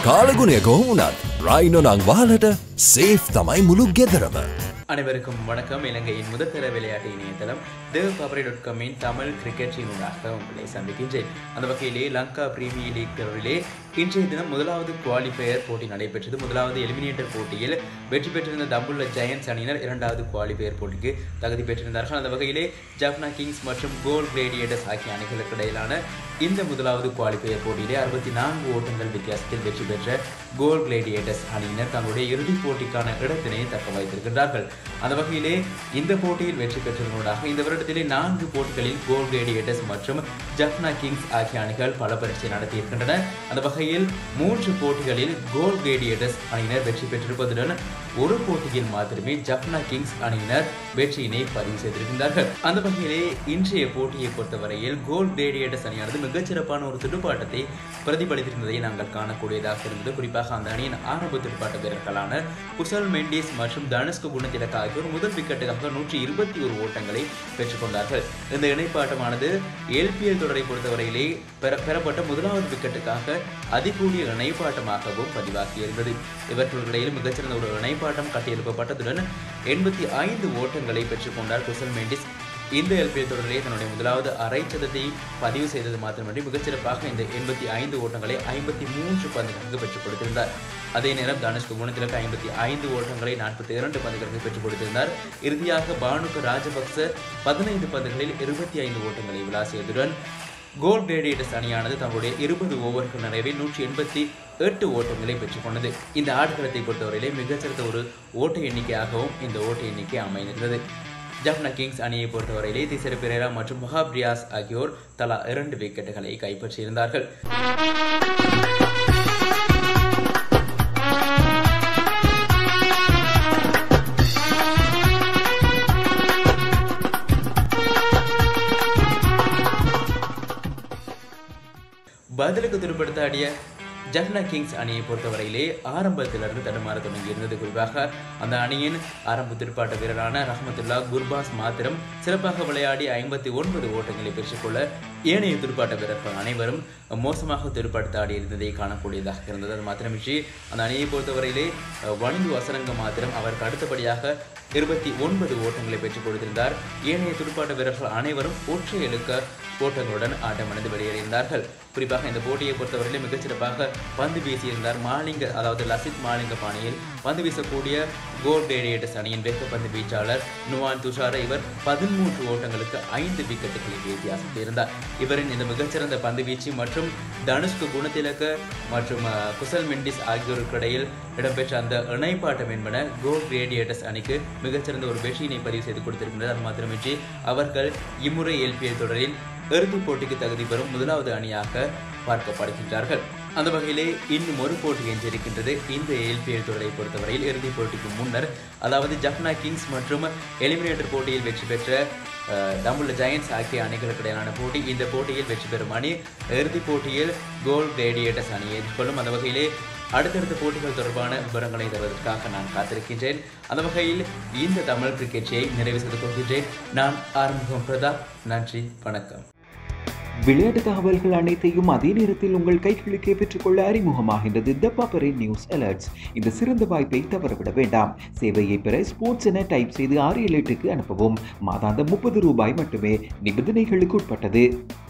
කාලගුණය කොහොමුණත් රයිනො නං වාලට සේෆ් තමයි මුළු ගෙදරම. அனைவருக்கும் வணக்கம் இலங்கையின் முதற்தர விளையாட்டு இணையதளம் தேவ் பவரை டாட் காமின் தமிழ் கிரிக்கெட் சீனூடாக உங்களை சந்திக்கின்றேன் அந்த வகையிலே லங்கா பிரீமியர் லீக் தொடரிலே இன்றைய தினம் முதலாவது குவாலிஃபயர் போட்டி நடைபெற்றது முதலாவது எலிமினேட்டர் போட்டியில் வெற்றி பெற்றிருந்த தம்புள்ள ஜெயன்ஸ் அணியினர் இரண்டாவது குவாலிஃபயர் போட்டிக்கு தகுதி பெற்றிருந்தார்கள் அந்த வகையிலே ஜப்னா கிங்ஸ் மற்றும் கோல் கிளேடியேட்டர்ஸ் ஆகிய அணிகளுக்கு இடையிலான இந்த முதலாவது குவாலிஃபயர் போட்டியிலே அறுபத்தி நான்கு ஓட்டங்கள் வித்தியாசத்தில் வெற்றி பெற்ற கோல் கிளேடியேட்டர்ஸ் அணியினர் தங்களுடைய இறுதிப் போட்டிக்கான இடத்தினை தக்க வைத்திருக்கின்றார்கள் அந்த வகையிலே இந்த போட்டியில் வெற்றி பெற்றதனூடாக இந்த வருடத்திலே நான்கு போட்டிகளில் கோல் கிளேடியேட்டர்ஸ் மற்றும் ஜப்னா கிங்ஸ் ஆகிய அணிகள் பல பரீட்சை நடத்தியிருக்கின்றன அந்த வகையில் மூன்று போட்டிகளில் கோல் கிளேடியேட்டர்ஸ் அணியினர் வெற்றி பெற்றிருப்பதுடன் ஒரு போட்டியில் மாத்திரமே ஜப்னா கிங்ஸ் அணியினர் வெற்றியினை பதிவு செய்திருக்கின்றார்கள் அந்த வகையிலே இன்றைய போட்டியை பொறுத்தவரையில் கோல் கிளேடியேட்டர்ஸ் அணியானது மிகச்சிறப்பான ஒரு துடுப்பாட்டத்தை பிரதிபலித்திருந்ததை நாங்கள் காணக்கூடியதாக இருந்தது குறிப்பாக அந்த அணியின் ஆரம்ப துடுப்பாட்ட வீரர்களான குசல் மெண்டிஸ் மற்றும் தனுஷ்கு குணத்திலக்க ஆகியோர் முதல் விக்கெட்டுக்காக நூற்றி இருபத்தி ஒரு ஓட்டங்களை பெற்றுக்கொண்டார்கள் இந்த இணைப்பாட்டமானது எல்பிஎல் தொடரை பொறுத்தவரையிலே பெற பெறப்பட்ட முதலாவது விக்கெட்டுக்காக அதிகூடிய இணைப்பாட்டமாகவும் பதிவாகியிருந்தது இவர்களுக்கிடையில் மிகச்சிறந்த ஒரு இணைப்பாட்டம் கட்டியெழுப்பப்பட்டதுடன் எண்பத்தி ஐந்து ஓட்டங்களை பெற்றுக்கொண்டார் குசல் மெண்டிஸ் இந்த எல்பிஎல் தொடரிலே தன்னுடைய முதலாவது அரை சதத்தை பதிவு செய்தது மாத்திரமன்றி மிகச்சிறப்பாக இந்த எண்பத்தி ஐந்து ஓட்டங்களை ஐம்பத்தி மூன்று பந்துகளுக்கு பெற்றுக் கொடுத்திருந்தார் அதே நேரம் தனுஷ்கு குணத்திற்கு ஐம்பத்தி ஐந்து ஓட்டங்களை நாற்பத்தி இரண்டு பந்துகளுக்கு பெற்றுக் கொடுத்திருந்தார் இறுதியாக பானுக்கு ராஜபக்ச பதினைந்து பந்துகளில் இருபத்தி ஐந்து ஓட்டங்களை விளாசியதுடன் கோல் கிரேடியேட்டர்ஸ் அணியானது தங்களுடைய இருபது ஓவர்கள் நிறைவில் நூற்றி எண்பத்தி எட்டு ஓட்டங்களை பெற்றுக்கொண்டது இந்த ஆடுகளத்தை பொறுத்தவரையிலே மிகச்சிறந்த ஒரு ஓட்ட எண்ணிக்கையாகவும் இந்த ஓட்ட எண்ணிக்கை அமைந்திருந்தது ஜப்னா கிங்ஸ் அணியை பொறுத்தவரையிலே திசர் பிரேரா மற்றும் மொஹாப் ரியாஸ் ஆகியோர் தலா இரண்டு விக்கெட்டுகளை கைப்பற்றியிருந்தார்கள் பதிலுக்கு துடுப்படுத்தாடிய ஜப்னா கிங்ஸ் அணியை பொறுத்தவரையிலே ஆரம்பத்திலிருந்து தடுமாற தொடங்கியிருந்தது குறிப்பாக அந்த அணியின் ஆரம்ப துடுப்பாட்ட வீரரான ரஹமத்துல்லா குர்பாஸ் மாத்திரம் சிறப்பாக விளையாடி ஐம்பத்தி ஒன்பது ஓட்டங்களை பெற்றுக்கொள்ள ஏனைய துடுப்பாட்ட வீரர்கள் அனைவரும் மோசமாக துடுப்பாட்ட இருந்ததை காணக்கூடியதாக இருந்தது அது மாத்திரமின்றி அந்த அணியை பொறுத்தவரையிலே வணிந்து வசனங்க மாத்திரம் அவருக்கு அடுத்தபடியாக இருபத்தி ஒன்பது ஓட்டங்களை பெற்றுக் கொடுத்திருந்தார் ஏனைய துடுப்பாட்ட வீரர்கள் அனைவரும் ஒற்றை இழுக்க ஓட்டங்களுடன் ஆட்டமடைந்து வெளியேறியிருந்தார்கள் குறிப்பாக இந்த போட்டியை பொறுத்தவரையிலே மிகச்சிறப்பாக பந்து வீசியிருந்தார் மாலிங்க அதாவது லசித் மாலிங்க பாணியில் பந்து வீசக்கூடிய கோல் கிரேடியேட்டர்ஸ் அணியின் வேக பந்து வீச்சாளர் நுவான் துஷார இவர் பதிமூன்று ஓட்டங்களுக்கு ஐந்து விக்கெட்டுகளில் வித்தியாசத்தில் இருந்தார் இவரின் இந்த மிகச்சிறந்த பந்து வீச்சு மற்றும் தனுஷ்கு குணத்திலக்க மற்றும் குசல் மெண்டிஸ் ஆகியோருக்கு இடையில் இடம்பெற்ற அந்த இணைப்பாட்டம் என்பன கோல் கிரேடியேட்டர்ஸ் அணிக்கு மிகச்சிறந்த ஒரு வெற்றியினை பதிவு செய்து கொடுத்திருக்கின்றது அது மாத்திரமின்றி அவர்கள் இம்முறை எல்பிஎல் தொடரில் இறுதிப் போட்டிக்கு தகுதி பெறும் முதலாவது அணியாக பார்க்கப்படுகின்றார்கள் அந்த வகையிலே இன்னும் ஒரு போட்டி எஞ்சிருக்கின்றது இந்த எல்பிஎல் தொடரை பொறுத்தவரையில் இறுதிப் போட்டிக்கு முன்னர் அதாவது ஜப்னா கிங்ஸ் மற்றும் எலிமினேட்டர் போட்டியில் வெற்றி பெற்ற டம்புள்ள ஜெயன்ஸ் ஆகிய அணிகளுக்கு இடையிலான போட்டி இந்த போட்டியில் வெற்றி பெறும் அணி இறுதிப் போட்டியில் கோல் கிரேடியேட்டர்ஸ் அணியை எதிர்கொள்ளும் அந்த வகையிலே அடுத்தடுத்த போட்டிகள் தொடர்பான விவரங்களை தருவதற்காக நான் காத்திருக்கின்றேன் அந்த வகையில் இந்த தமிழ் கிரிக்கெட்சியை நிறைவு செய்து கொள்கின்றேன் நான் ஆரம்பம் பிரதாப் நன்றி வணக்கம் விளையாட்டு தகவல்கள் அனைத்தையும் அதே நேரத்தில் உங்கள் கைகளுக்கே பெற்றுக்கொள்ள அறிமுகமாகின்றது த பாப்பரின் நியூஸ் அலர்ட்ஸ் இந்த சிறந்த வாய்ப்பை தவறவிட வேண்டாம் சேவையை பெற ஸ்போர்ட்ஸ் என டைப் செய்து ஆறு ஏழு எட்டுக்கு அனுப்பவும் மாதாந்தம் முப்பது ரூபாய் மட்டுமே நிபந்தனைகளுக்கு உட்பட்டது